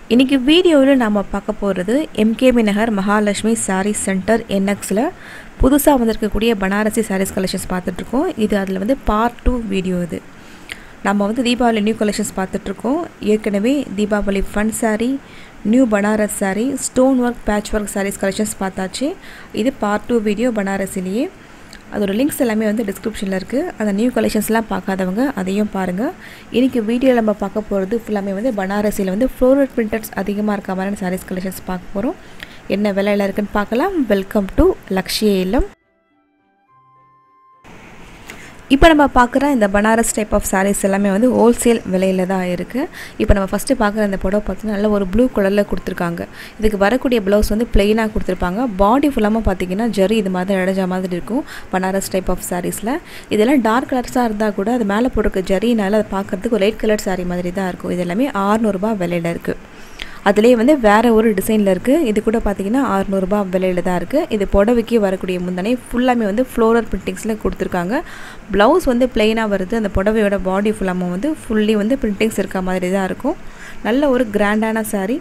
இன்றைக்கி வீடியோவில் நாம் பார்க்க போகிறது MKP Nagar Mahalakshmi saree center என்எக்ஸில் புதுசாக வந்திருக்கக்கூடிய பனாரசி சாரீஸ் கலெக்ஷன்ஸ் பார்த்துட்ருக்கோம் இது அதில் வந்து பார்ட் டூ வீடியோ இது நம்ம வந்து தீபாவளி நியூ கலெக்ஷன்ஸ் பார்த்துட்ருக்கோம் ஏற்கனவே Deepavali fun saree new Banaras saree stone work patch work sarees collections பார்த்தாச்சு இது பார்ட் டூ வீடியோ பனாரசிலேயே அதோட லிங்க்ஸ் எல்லாமே வந்து டிஸ்கிரிப்ஷனில் இருக்குது அந்த நியூ கலெக்ஷன்ஸ்லாம் பார்க்காதவங்க அதையும் பாருங்கள் இன்றைக்கி வீடியோவில் நம்ம பார்க்க போகிறது ஃபுல்லாமே வந்து பனாரசியில் வந்து ஃப்ளோரல் பிரிண்டட்ஸ் அதிகமாக இருக்க மாதிரியான சாரீஸ் கலெக்ஷன்ஸ் பார்க்க போகிறோம் என்ன விலையில் இருக்குன்னு பார்க்கலாம் வெல்கம் டு லக்ஷய இல்லம் இப்போ நம்ம பார்க்குற இந்த பனாரஸ் டைப் ஆஃப் சாரீஸ் எல்லாமே வந்து ஹோல்சேல் விலையில் தான் இருக்குது இப்போ நம்ம ஃபஸ்ட்டு பார்க்குற இந்த புடவை பார்த்தீங்கன்னா நல்ல ஒரு ப்ளூ கலரில் கொடுத்துருக்காங்க இதுக்கு வரக்கூடிய ப்ளவுஸ் வந்து பிளெயினாக கொடுத்துருப்பாங்க பாடி ஃபுல்லாமல் பார்த்தீங்கன்னா ஜரி இது மாதிரி இடைஞ்ச மாதிரி இருக்கும் பனாரஸ் டைப் ஆஃப் சாரீஸில் இதெல்லாம் டார்க் கலர்ஸாக இருந்தால் கூட அது மேலே போட்டிருக்க ஜரினால அதை பார்க்குறதுக்கு ஒரு லைட் கலர் சாரீ மாதிரி தான் இருக்கும் இது எல்லாமே ஆறுநூறுபா விலையில் இருக்குது அதுலேயே வந்து வேறு ஒரு டிசைனில் இருக்குது இது கூட பார்த்தீங்கன்னா அறநூறுபா விலையில் தான் இருக்குது இது புடவைக்கு வரக்கூடிய முந்தனை ஃபுல்லாமே வந்து ஃப்ளோரல் பிரிண்டிங்ஸில் கொடுத்துருக்காங்க ப்ளவுஸ் வந்து பிளெயினாக வருது அந்த புடவையோட பாடி ஃபுல்லாமல் வந்து ஃபுல்லி வந்து பிரிண்டிங்ஸ் இருக்க மாதிரி தான் இருக்கும் நல்ல ஒரு கிராண்டான சாரீ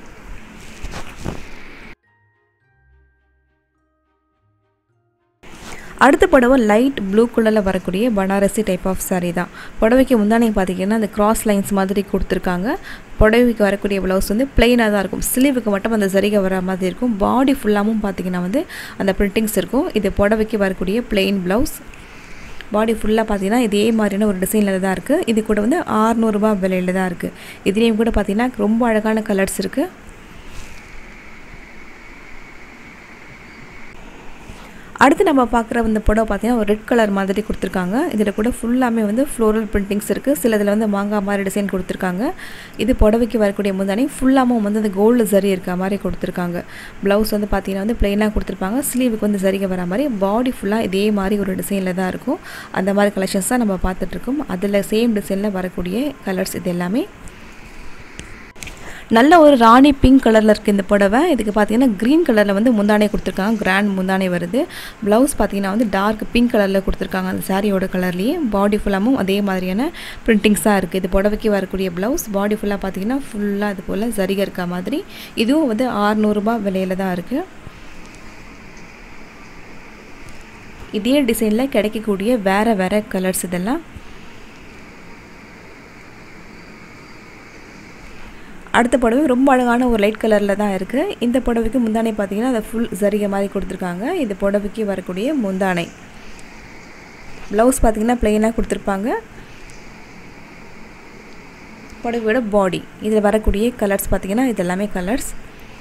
அடுத்த புடவை லைட் ப்ளூ கலரில் வரக்கூடிய பனாரசி டைப் ஆஃப் சாரீ தான் புடவைக்கு முந்தானே பார்த்தீங்கன்னா அந்த கிராஸ் லைன்ஸ் மாதிரி கொடுத்துருக்காங்க புடவைக்கு வரக்கூடிய ப்ளவுஸ் வந்து பிளெயினாக தான் இருக்கும் ஸ்லீவுக்கு மட்டும் அந்த சரிகை வர மாதிரி இருக்கும் பாடி ஃபுல்லாகவும் பார்த்தீங்கன்னா வந்து அந்த பிரிண்டிங்ஸ் இருக்கும் இது புடவைக்கு வரக்கூடிய பிளெயின் ப்ளவுஸ் பாடி ஃபுல்லாக பார்த்தீங்கன்னா இதே மாதிரியான ஒரு டிசைனில் தான் இருக்குது இது கூட வந்து ஆறுநூறுபா விலையில் தான் இருக்குது இதுலேயும் கூட பார்த்தீங்கன்னா ரொம்ப அழகான கலர்ஸ் இருக்குது அடுத்து நம்ம பார்க்குற இந்த புடவை பார்த்தீங்கன்னா ஒரு ரெட் கலர் மாதிரி கொடுத்துருக்காங்க இதில் கூட ஃபுல்லாமே வந்து ஃப்ளோரல் பிரிண்டிங்ஸ் இருக்குது சில இதில் வந்து மாங்காய் மாதிரி டிசைன் கொடுத்துருக்காங்க இது புடவைக்கு வரக்கூடிய முந்தானி ஃபுல்லாகவும் வந்து அந்த கோல்டு சரி இருக்க மாதிரி கொடுத்துருக்காங்க ப்ளவுஸ் வந்து பார்த்தீங்கன்னா வந்து ப்ளைனாக கொடுத்துருப்பாங்க ஸ்லீவுக்கு வந்து சரிக வர மாதிரி பாடி ஃபுல்லாக இதே மாதிரி ஒரு டிசைனில் தான் இருக்கும் அந்த மாதிரி கலெக்ஷன்ஸ் தான் நம்ம பார்த்துட்ருக்கோம் அதில் சேம் டிசைனில் வரக்கூடிய கலர்ஸ் இது எல்லாமே நல்ல ஒரு ராணி பிங்க் கலரில் இருக்குது இந்த புடவை இதுக்கு பார்த்தீங்கன்னா க்ரீன் கலரில் வந்து முந்தானே கொடுத்துருக்காங்க கிராண்ட் முந்தானே வருது ப்ளவுஸ் பார்த்தீங்கன்னா வந்து டார்க் பிங்க் கலரில் கொடுத்துருக்காங்க அந்த சாரியோட கலர்லேயே பாடி ஃபுல்லாகவும் அதே மாதிரியான பிரிண்டிங்ஸாக இருக்குது இது புடவைக்கு வரக்கூடிய ப்ளவுஸ் பாடி ஃபுல்லாக பார்த்தீங்கன்னா ஃபுல்லாக அது போல் சரிகை இருக்க மாதிரி இதுவும் வந்து ஆறுநூறுபா விலையில் தான் இருக்குது இதே டிசைனில் கிடைக்கக்கூடிய வேறு வேறு கலர்ஸ் இதெல்லாம் அடுத்த புடவை ரொம்ப அழகான ஒரு லைட் கலரில் தான் இருக்குது இந்த புடவைக்கு முந்தானை பார்த்தீங்கன்னா அதை ஃபுல் சரிகை மாதிரி கொடுத்துருக்காங்க இந்த புடவைக்கு வரக்கூடிய முந்தானை ப்ளவுஸ் பார்த்தீங்கன்னா ப்ளெயினாக கொடுத்துருப்பாங்க புடவையோட பாடி இதில் வரக்கூடிய கலர்ஸ் பார்த்தீங்கன்னா இது எல்லாமே கலர்ஸ்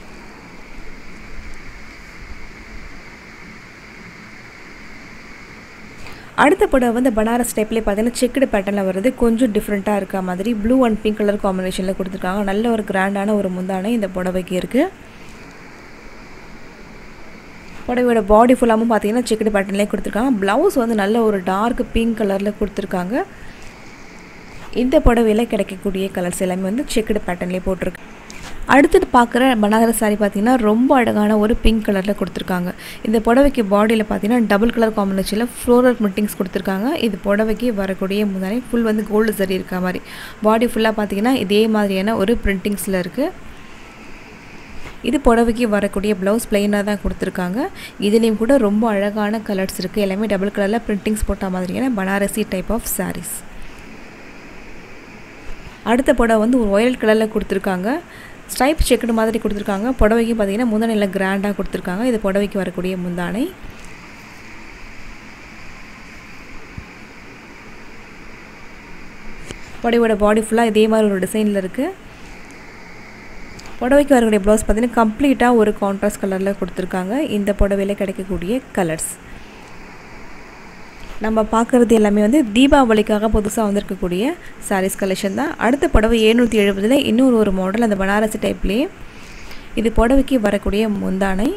அடுத்த படம் வந்து பனாரஸ் டைப்லேயே பார்த்தீங்கன்னா செக்குடு பேட்டர்னில் வருது கொஞ்சம் டிஃப்ரெண்ட்டாக இருக்க மாதிரி ப்ளூ அண்ட் பிங்க் கலர் காம்பினேஷனில் கொடுத்துருக்காங்க நல்ல ஒரு கிராண்டான ஒரு முந்தானை இந்த புடவைக்கு இருக்குது புடவையோட பாடி ஃபுல்லாகவும் பார்த்தீங்கன்னா செக்குடு பேட்டர்ன்லேயே கொடுத்துருக்காங்க ப்ளவுஸ் வந்து நல்ல ஒரு டார்க் பிங்க் கலரில் கொடுத்துருக்காங்க இந்த புடவையில் கிடைக்கக்கூடிய கலர்ஸ் எல்லாமே வந்து செக்குடு பேட்டர்ன்லேயே போட்டிருக்கு அடுத்துட்டு பார்க்குற பனாரஸ் சாரி பார்த்தீங்கன்னா ரொம்ப அழகான ஒரு பிங்க் கலரில் கொடுத்துருக்காங்க இந்த புடவைக்கு பாடியில் பார்த்தீங்கன்னா டபுள் கலர் காம்பினேஷனில் ஃப்ளோரல் பிரிண்டிங்ஸ் கொடுத்துருக்காங்க இது புடவைக்கு வரக்கூடிய முதானே ஃபுல் வந்து கோல்டு சரி இருக்க மாதிரி பாடி ஃபுல்லாக பார்த்தீங்கன்னா இதே மாதிரியான ஒரு பிரிண்டிங்ஸில் இருக்குது இது புடவைக்கு வரக்கூடிய ப்ளவுஸ் பிளெயினாக தான் கொடுத்துருக்காங்க இதுலேயும் கூட ரொம்ப அழகான கலர்ஸ் இருக்குது எல்லாமே டபுள் கலரில் பிரிண்டிங்ஸ் போட்ட மாதிரியான பனாரசி டைப் ஆஃப் சாரீஸ் அடுத்த புடவை வந்து ஒரு ஒயல் கலரில் கொடுத்துருக்காங்க ஸ்ட்ரைப் செக்குடு மாதிரி கொடுத்துருக்காங்க புடவைக்கு பார்த்தீங்கன்னா முந்தானையில் கிராண்டாக கொடுத்துருக்காங்க இது புடவைக்கு வரக்கூடிய முந்தானை புடவையோட பாடி ஃபுல்லாக இதே மாதிரி ஒரு டிசைனில் இருக்குது புடவைக்கு வரக்கூடிய ப்ளவுஸ் பார்த்தீங்கன்னா கம்ப்ளீட்டாக ஒரு கான்ட்ராஸ்ட் கலரில் கொடுத்துருக்காங்க இந்த புடவையில் கிடைக்கக்கூடிய கலர்ஸ் நம்ம பார்க்குறது எல்லாமே வந்து தீபாவளிக்காக புதுசாக வந்திருக்கக்கூடிய சாரீஸ் கலெக்ஷன் தான் அடுத்த புடவை எழுநூற்றி எழுபதில் இன்னொரு ஒரு மாடல் அந்த பனாரசி டைப்லேயே இது புடவைக்கு வரக்கூடிய முந்தானை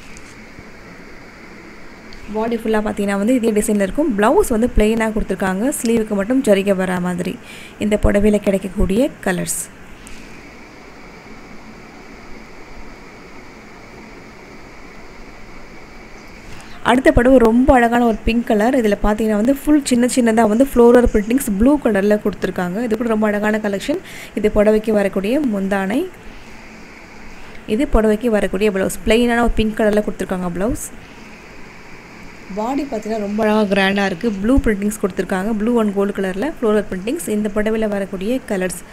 பாடி ஃபுல்லாக பார்த்தீங்கன்னா வந்து இதே டிசைனில் இருக்கும் ப்ளவுஸ் வந்து பிளெயினாக கொடுத்துருக்காங்க ஸ்லீவுக்கு மட்டும் ஜரிகை வர மாதிரி இந்த புடவையில் கிடைக்கக்கூடிய கலர்ஸ் அடுத்த படம் ரொம்ப அழகான ஒரு பிங்க் கலர் இதில் பார்த்தீங்கன்னா வந்து ஃபுல் சின்ன சின்னதாக வந்து ஃப்ளோரல் பிரிண்டிங்ஸ் ப்ளூ கலரில் கொடுத்துருக்காங்க இது கூட ரொம்ப அழகான கலெக்ஷன் இது புடவைக்கு வரக்கூடிய முந்தானை இது புடவைக்கு வரக்கூடிய ப்ளவுஸ் பிளெயினான ஒரு பிங்க் கலரில் கொடுத்துருக்காங்க ப்ளவுஸ் பாடி பார்த்தீங்கன்னா ரொம்ப அழகாக கிராண்டாக இருக்குது ப்ளூ பிரிண்டிங்ஸ் கொடுத்துருக்காங்க ப்ளூ அண்ட் கோல்டு கலரில் ஃப்ளோரல் பிரிண்டிங்ஸ் இந்த புடவையில் வரக்கூடிய கலர்ஸ்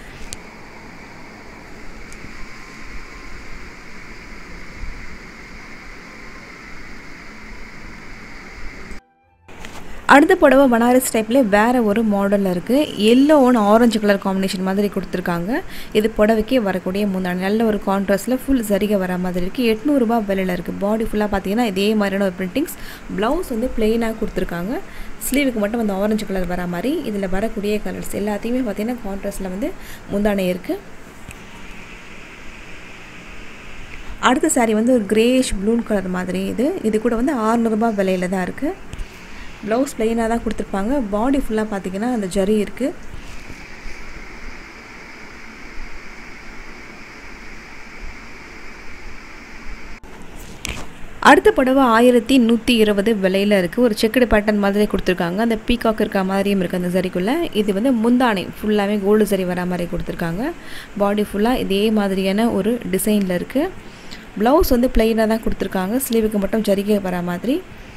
அடுத்த புடவை பனாரஸ் டைப்லேயே வேறு ஒரு மாடலில் இருக்குது எல்லோ ஒன்று ஆரஞ்சு கலர் காம்பினேஷன் மாதிரி கொடுத்துருக்காங்க இது புடவைக்கு வரக்கூடிய முந்தாணி நல்ல ஒரு கான்ட்ராஸ்ட்டில் ஃபுல் சரிக வர மாதிரி இருக்குது எட்நூறுபா விலையில் இருக்குது பாடி ஃபுல்லாக பார்த்தீங்கன்னா இதே மாதிரியான ஒரு பிரிண்டிங்ஸ் ப்ளவுஸ் வந்து பிளெயினாக கொடுத்துருக்காங்க ஸ்லீவுக்கு மட்டும் அந்த ஆரஞ்சு கலர் வர மாதிரி இதில் வரக்கூடிய கலர்ஸ் எல்லாத்தையுமே பார்த்தீங்கன்னா கான்ட்ராஸ்ட்டில் வந்து முந்தானை இருக்குது அடுத்த சாரீ வந்து ஒரு கிரேஷ் ப்ளூன் கலர் மாதிரி இது இது கூட வந்து ஆறுநூறுபா விலையில் தான் இருக்குது ப்ளவுஸ் ப்ளெயினாக தான் கொடுத்துருப்பாங்க பாடி ஃபுல்லாக பார்த்தீங்கன்னா அந்த ஜரி இருக்குது அடுத்த புடவை ஆயிரத்தி நூற்றி இருபது விலையில் இருக்குது ஒரு செக்குடு பேட்டர்ன் மாதிரி கொடுத்துருக்காங்க அந்த பீகாக் இருக்க மாதிரியும் இருக்குது அந்த சரிக்குள்ளே இது வந்து முந்தானை ஃபுல்லாகவே கோல்டு சரி வர மாதிரி கொடுத்துருக்காங்க பாடி ஃபுல்லாக இதே மாதிரியான ஒரு டிசைனில் இருக்குது ப்ளவுஸ் வந்து ப்ளெயினாக தான் கொடுத்துருக்காங்க ஸ்லீவுக்கு மட்டும் ஜரிகை வர மாதிரி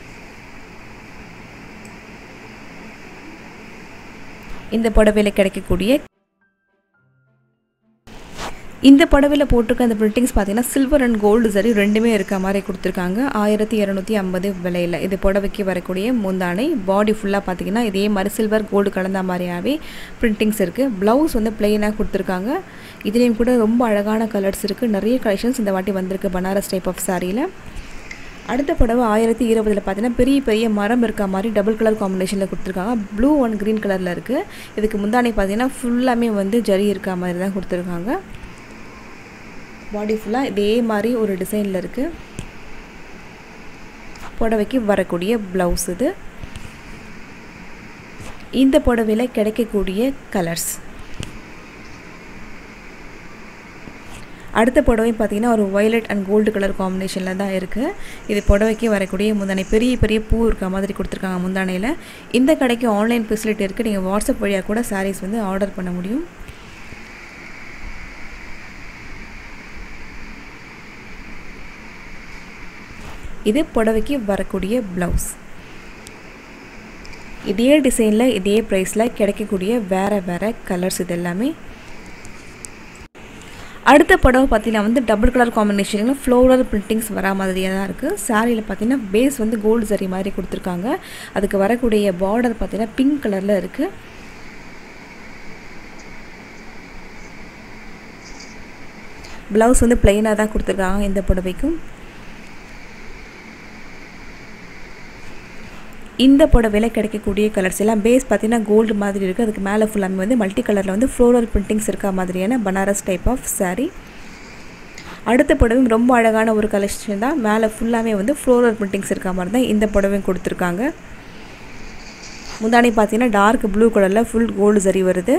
இந்த புடவையில் கிடைக்கக்கூடிய இந்த புடவையில் போட்டிருக்க அந்த பிரிண்டிங்ஸ் பார்த்தீங்கன்னா சில்வர் அண்ட் கோல்டு சரி ரெண்டுமே இருக்க மாதிரி கொடுத்துருக்காங்க ஆயிரத்தி இரநூத்தி ஐம்பது விலையில் இது புடவைக்கு வரக்கூடிய முந்தானை பாடி ஃபுல்லாக பார்த்தீங்கன்னா இதே மாதிரி சில்வர் கோல்டு கலந்த மாதிரியாகவே பிரிண்டிங்ஸ் இருக்குது ப்ளவுஸ் வந்து பிளெயினாக கொடுத்துருக்காங்க இதுலேயும் கூட ரொம்ப அழகான கலர்ஸ் இருக்குது நிறைய கலெக்ஷன்ஸ் இந்த வாட்டி வந்திருக்கு பனாரஸ் டைப் ஆஃப் சாரியில் அடுத்த புடவை ஆயிரத்தி இருபதில் பார்த்தீங்கன்னா பெரிய பெரிய மரம் இருக்க மாதிரி டபுள் கலர் காம்பினேஷனில் கொடுத்துருக்காங்க ப்ளூ அண்ட் க்ரீன் கலரில் இருக்குது இதுக்கு முந்தானை பார்த்தீங்கன்னா ஃபுல்லாமே வந்து ஜரி இருக்க மாதிரி தான் கொடுத்துருக்காங்க பாடி ஃபுல்லாக இதே மாதிரி ஒரு டிசைனில் இருக்குது புடவைக்கு வரக்கூடிய ப்ளவுஸ் இது இந்த புடவையில் கிடைக்கக்கூடிய கலர்ஸ் அடுத்த புடவை பார்த்தீங்கன்னா ஒரு வயலட் அண்ட் கோல்டு கலர் காம்பினேஷனில் தான் இருக்குது இது புடவைக்கு வரக்கூடிய முந்தானை பெரிய பெரிய பூ இருக்க மாதிரி கொடுத்துருக்காங்க முந்தானையில் இந்த கடைக்கு ஆன்லைன் ஃபெசிலிட்டி இருக்குது நீங்கள் வாட்ஸ்அப் வழியாக கூட சாரீஸ் வந்து ஆர்டர் பண்ண முடியும் இது புடவைக்கு வரக்கூடிய ப்ளவுஸ் இதே டிசைனில் இதே ப்ரைஸில் கிடைக்கக்கூடிய வேறு வேறு கலர்ஸ் இது எல்லாமே அடுத்த புடவை பார்த்தீங்கன்னா வந்து டபுள் கலர் காம்பினேஷனில் ஃப்ளோரல் பிரிண்டிங்ஸ் வரா மாதிரியாக தான் இருக்குது சாரியில் பார்த்தீங்கன்னா பேஸ் வந்து கோல்டு சரி மாதிரி கொடுத்துருக்காங்க அதுக்கு வரக்கூடிய பார்டர் பார்த்தீங்கன்னா பிங்க் கலரில் இருக்குது ப்ளவுஸ் வந்து பிளெயினாக தான் கொடுத்துருக்காங்க இந்த புடவைக்கும் இந்த புடவையில் கிடைக்கக்கூடிய கலர்ஸ் எல்லாம் பேஸ் பார்த்தீங்கன்னா கோல்டு மாதிரி இருக்குது அதுக்கு மேலே ஃபுல்லாமே வந்து மல்டி கலரில் வந்து ஃப்ளோரல் பிரிண்டிங்ஸ் இருக்க மாதிரியான பனாரஸ் டைப் ஆஃப் சாரீ அடுத்த புடவையும் ரொம்ப அழகான ஒரு கலெக்ஷன் தான் மேலே ஃபுல்லாமே வந்து ஃப்ளோரல் பிரிண்டிங்ஸ் இருக்க மாதிரி தான் இந்த புடவையும் கொடுத்துருக்காங்க முந்தானி பார்த்தீங்கன்னா டார்க் ப்ளூ கலரில் ஃபுல் கோல்டு சரி வருது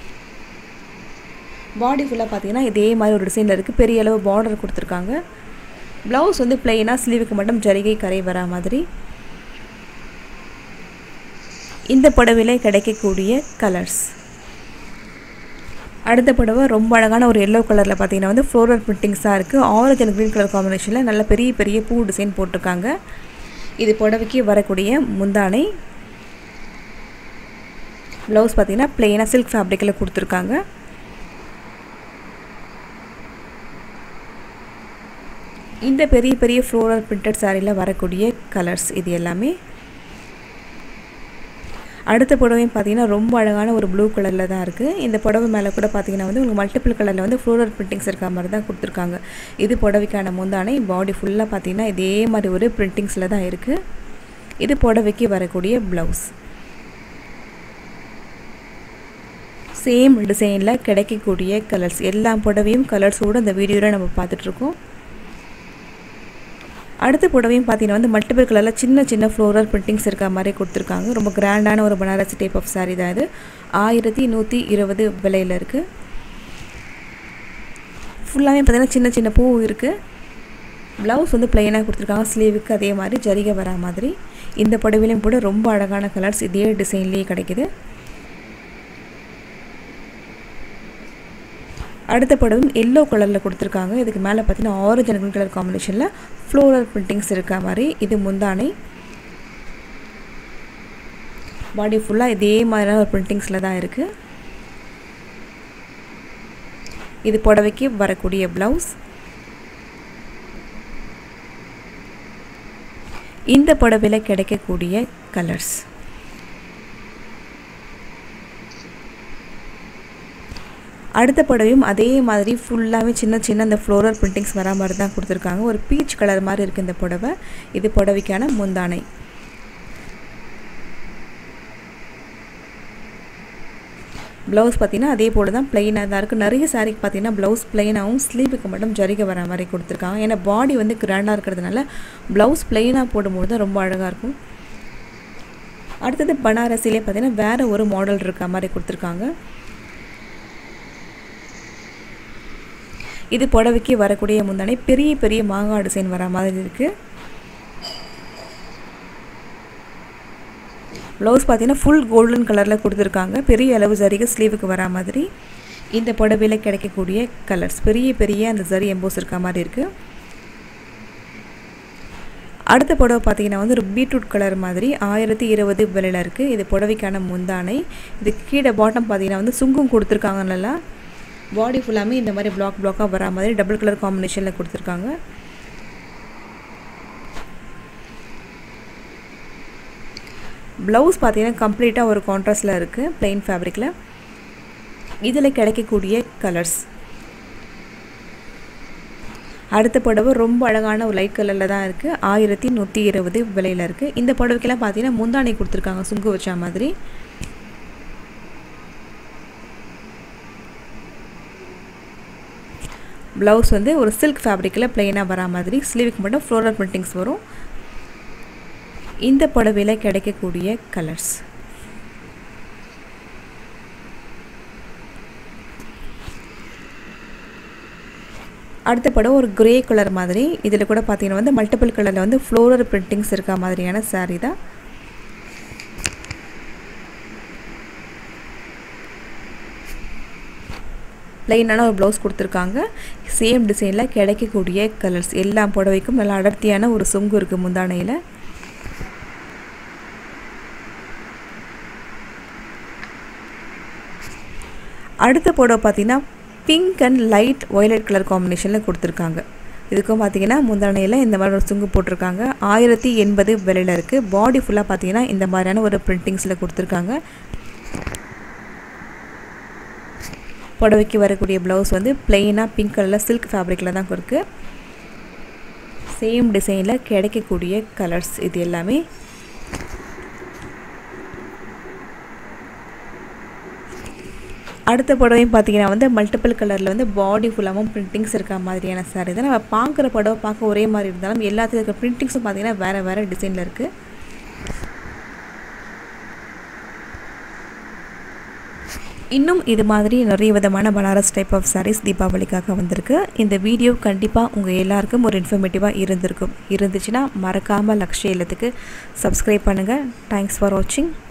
பாடி ஃபுல்லாக பார்த்தீங்கன்னா இதே மாதிரி ஒரு டிசைனில் இருக்குது பெரிய அளவு பார்டர் கொடுத்துருக்காங்க ப்ளவுஸ் வந்து பிளெயினாக ஸ்லீவுக்கு மட்டும் ஜரிகை கரை வரா மாதிரி இந்த புடவையில் கிடைக்கக்கூடிய கலர்ஸ் அடுத்த புடவை ரொம்ப அழகான ஒரு எல்லோ கலரில் பார்த்தீங்கன்னா வந்து ஃப்ளோரல் பிரிண்டிங்ஸாக இருக்குது ஆரஞ்சு அண்ட் க்ரீன் கலர் காம்பினேஷனில் நல்ல பெரிய பெரிய பூ டிசைன் போட்டிருக்காங்க இது புடவைக்கு வரக்கூடிய முந்தானை ப்ளவுஸ் பார்த்தீங்கன்னா பிளெயினாக சில்க் ஃபேப்ரிக்கில் கொடுத்துருக்காங்க இந்த பெரிய பெரிய ஃப்ளோரல் பிரிண்டட் சாரியில் வரக்கூடிய கலர்ஸ் இது எல்லாமே அடுத்த புடவையும் பார்த்தீங்கன்னா ரொம்ப அழகான ஒரு ப்ளூ கலரில் தான் இருக்குது இந்த புடவை மேலே கூட பார்த்தீங்கன்னா வந்து உங்களுக்கு மல்டிபிள் கலரில் வந்து ஃப்ளோரல் பிரிண்டிங்ஸ் இருக்க மாதிரி தான் கொடுத்துருக்காங்க இது புடவைக்கான முந்தானை பாடி ஃபுல்லாக பார்த்தீங்கன்னா இதே மாதிரி ஒரு பிரிண்டிங்ஸில் தான் இருக்குது இது புடவைக்கு வரக்கூடிய ப்ளவுஸ் சேம் டிசைனில் கிடைக்கக்கூடிய கலர்ஸ் எல்லா புடவையும் கலர்ஸோடு அந்த வீடியோவில் நம்ம பார்த்துட்ருக்கோம் அடுத்த புடவையும் பார்த்தீங்கன்னா வந்து மல்டிபிள் கலரில் சின்ன சின்ன ஃப்ளோரல் பிரிண்டிங்ஸ் இருக்க மாதிரி கொடுத்துருக்காங்க ரொம்ப கிராண்டான ஒரு பனாரசி டைப் ஆஃப் சாரீ தான் இது ஆயிரத்தி நூற்றி இருபது விலையில் இருக்குது ஃபுல்லாகவே பார்த்தீங்கன்னா சின்ன சின்ன பூ இருக்குது ப்ளவுஸ் வந்து ப்ளைனாக கொடுத்துருக்காங்க ஸ்லீவுக்கு அதே மாதிரி ஜரிகை வரா மாதிரி இந்த புடவையிலையும் கூட ரொம்ப அழகான கலர்ஸ் இதே டிசைன்லேயே கிடைக்குது அடுத்த படமும் எல்லோ கலரில் கொடுத்துருக்காங்க இதுக்கு மேலே பார்த்தீங்கன்னா ஆரஞ்சு அண்ட் கலர் காம்பினேஷனில் ஃப்ளோரல் பிரிண்டிங்ஸ் இருக்க மாதிரி இது முந்தானை பாடி ஃபுல்லாக இதே மாதிரியான ஒரு பிரிண்டிங்ஸில் தான் இருக்குது இது புடவைக்கு வரக்கூடிய ப்ளவுஸ் இந்த புடவையில் கிடைக்கக்கூடிய கலர்ஸ் அடுத்த புடவையும் அதே மாதிரி ஃபுல்லாகவே சின்ன சின்ன அந்த ஃப்ளோரல் பிரிண்டிங்ஸ் வரா மாதிரி தான் கொடுத்துருக்காங்க ஒரு பீச் கலர் மாதிரி இருக்குது இந்த புடவை இது புடவைக்கான முந்தானை ப்ளவுஸ் பார்த்தீங்கன்னா அதே போல் தான் ப்ளைனாக தான் இருக்குது நிறைய சாரீக்கு பார்த்தீங்கன்னா ப்ளவுஸ் ப்ளைனாகவும் ஸ்லீவுக்கு மட்டும் ஜரிகை வர மாதிரி கொடுத்துருக்காங்க ஏன்னா பாடி வந்து கிராண்டாக இருக்கிறதுனால ப்ளவுஸ் ப்ளைனாக போடும்போது தான் ரொம்ப அழகாக இருக்கும் அடுத்தது பனாரசிலே பார்த்தீங்கன்னா வேறு ஒரு மாடல் இருக்க மாதிரி கொடுத்துருக்காங்க இது புடவைக்கு வரக்கூடிய முந்தானை பெரிய பெரிய மாங்காய் டிசைன் வர மாதிரி இருக்குது ப்ளவுஸ் பார்த்தீங்கன்னா ஃபுல் கோல்டன் கலரில் கொடுத்துருக்காங்க பெரிய அளவு ஜரிகை ஸ்லீவுக்கு வரா மாதிரி இந்த புடவையில் கிடைக்கக்கூடிய கலர்ஸ் பெரிய பெரிய அந்த ஜரி எம்போஸ் இருக்க மாதிரி இருக்குது அடுத்த புடவை பார்த்தீங்கன்னா வந்து ஒரு பீட்ரூட் கலர் மாதிரி ஆயிரத்தி இருபது விலையில் இருக்குது இது புடவைக்கான முந்தானை இது கீழே பாட்டம் பார்த்தீங்கன்னா வந்து சுங்கும் கொடுத்துருக்காங்க நல்லா பாடி ஃபுல்லாமே இந்த மாதிரி பிளாக் பிளாக்காக வரா மாதிரி டபுள் கலர் காம்பினேஷனில் கொடுத்துருக்காங்க ப்ளவுஸ் பார்த்தீங்கன்னா கம்ப்ளீட்டாக ஒரு கான்ட்ராஸ்டில் இருக்குது ப்ளெயின் ஃபேப்ரிக்கில் இதில் கிடைக்கக்கூடிய கலர்ஸ் அடுத்த புடவை ரொம்ப அழகான ஒரு லைட் கலரில் தான் இருக்குது ஆயிரத்தி நூற்றி இருபது விலையில் இருக்குது இந்த புடவைக்கெல்லாம் பார்த்தீங்கன்னா முந்தானை கொடுத்துருக்காங்க சுங்கு வச்ச மாதிரி ப்ளவுஸ் வந்து ஒரு சில்க் ஃபேப்ரிக்கில் ப்ளெயினாக வரா மாதிரி ஸ்லீவுக்கு மட்டும் ஃப்ளோரல் பிரிண்டிங்ஸ் வரும் இந்த புடவையில் கிடைக்கக்கூடிய கலர்ஸ் அடுத்த படம் ஒரு கிரே கலர் மாதிரி இதில் கூட பார்த்தீங்கன்னா வந்து மல்டிபிள் கலரில் வந்து ஃப்ளோரல் பிரிண்டிங்ஸ் இருக்க மாதிரியான சாரீ தான் ப்ளைனான ஒரு ப்ளவுஸ் கொடுத்துருக்காங்க சேம் டிசைனில் கிடைக்கக்கூடிய கலர்ஸ் எல்லா புடவைக்கும் நல்லா அடர்த்தியான ஒரு சொங்கு இருக்குது முந்தானையில் அடுத்த புடவை பார்த்தீங்கன்னா pink and light violet colour காம்பினேஷனில் கொடுத்துருக்காங்க இதுக்கும் பார்த்தீங்கன்னா முந்தானையில் இந்த மாதிரி ஒரு சுங்கு போட்டிருக்காங்க ஆயிரத்தி எண்பது விலையில் இருக்குது பாடி ஃபுல்லாக பார்த்தீங்கன்னா இந்த மாதிரியான ஒரு பிரிண்டிங்ஸில் கொடுத்துருக்காங்க புடவைக்கு வரக்கூடிய ப்ளவுஸ் வந்து பிளெயினாக பிங்க் கலரில் சில்க் ஃபேப்ரிக்கில் தான் இருக்குது சேம் டிசைனில் கிடைக்கக்கூடிய கலர்ஸ் இது எல்லாமே அடுத்த புடவையும் பார்த்தீங்கன்னா வந்து மல்டிபிள் கலரில் வந்து பாடி ஃபுல்லாகவும் பிரிண்டிங்ஸ் இருக்க மாதிரியான சாரீ தான் நம்ம பார்க்குற புடவை பார்க்க ஒரே மாதிரி இருந்தாலும் எல்லாத்துக்கும் இருக்க பிரிண்டிங்ஸும் பார்த்தீங்கன்னா வேறு வேறு டிசைனில் இருக்குது இன்னும் இது மாதிரி நிறைய விதமான பனாரஸ் டைப் ஆஃப் சாரீஸ் தீபாவளிக்காக வந்திருக்கு இந்த வீடியோ கண்டிப்பாக உங்கள் எல்லாருக்கும் ஒரு இன்ஃபர்மேட்டிவாக இருந்திருக்கும் இருந்துச்சுன்னா மறக்காமல் லக்ஷ்ய இல்லத்துக்கு சப்ஸ்கிரைப் பண்ணுங்கள் தேங்க்ஸ் ஃபார் வாட்சிங்